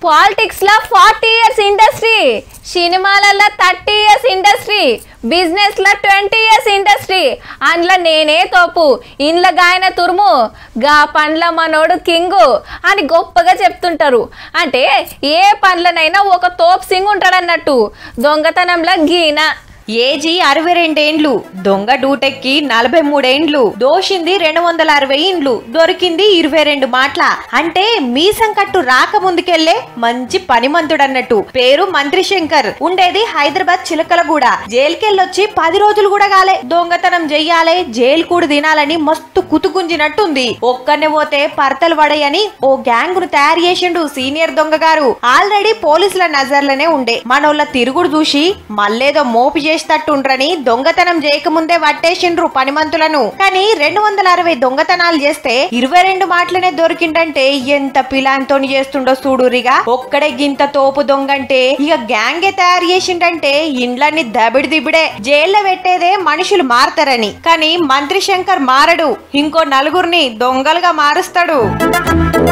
politics లో forty years industry సినిమాలలో thirty years industry business లో ట్వంటీ ఇయర్స్ ఇండస్ట్రీ అందులో నేనే తోపు ఇండ్ల గాయన తురుము గా పండ్ల మనోడు కింగు అని గొప్పగా చెప్తుంటారు అంటే ఏ పండ్లనైనా ఒక తోపు సింగ్ ఉంటాడన్నట్టు దొంగతనంలో గీన ఏజీ అరవై రెండేండ్లు దొంగ డూటెక్కి నలభై మూడేండ్లు దోషింది రెండు వందల అరవై ఇండ్లు దొరికింది ఇరవై రెండు మాటల అంటే మీసం కట్టు రాక ముందుకెళ్లే మంచి పనిమంతుడు అన్నట్టు పేరు మంత్రి శంకర్ ఉండేది హైదరాబాద్ చిలకలగూడ జైలుకెళ్ళొచ్చి పది రోజులు కూడా కాలే దొంగతనం చెయ్యాలే జైలు కూడా తినాలని మస్తు కుతుకుంజినట్టుంది ఒక్కనే పోతే పర్తలు పడయని ఓ గ్యాంగ్ ను తయారు చేసిండు సీనియర్ దొంగ గారు ఆల్రెడీ పోలీసుల నజర్లనే ఉండే మనోళ్ళ తిరుగుడు చూసి మళ్ళేదో మోపు చేసేటట్టుండ్రని దొంగతనం చేయకముందే పట్టేసిండ్రు పనిమంతులను కానీ రెండు వందల అరవై దొంగతనాలు చేస్తే ఇరవై రెండు మాటలనే దొరికిండంటే ఎంత పిలాంతో చేస్తుండో చూడురిగా ఒక్కడే గింత తోపు దొంగంటే ఇక గ్యాంగే తయారు చేసిండంటే ఇండ్లన్నీ దబిడి దిబిడే జైల్లో పెట్టేదే మనుషులు మారతారని కానీ మంత్రి శంకర్ మారడు ఇంకో నలుగురిని దొంగలుగా మారుస్తాడు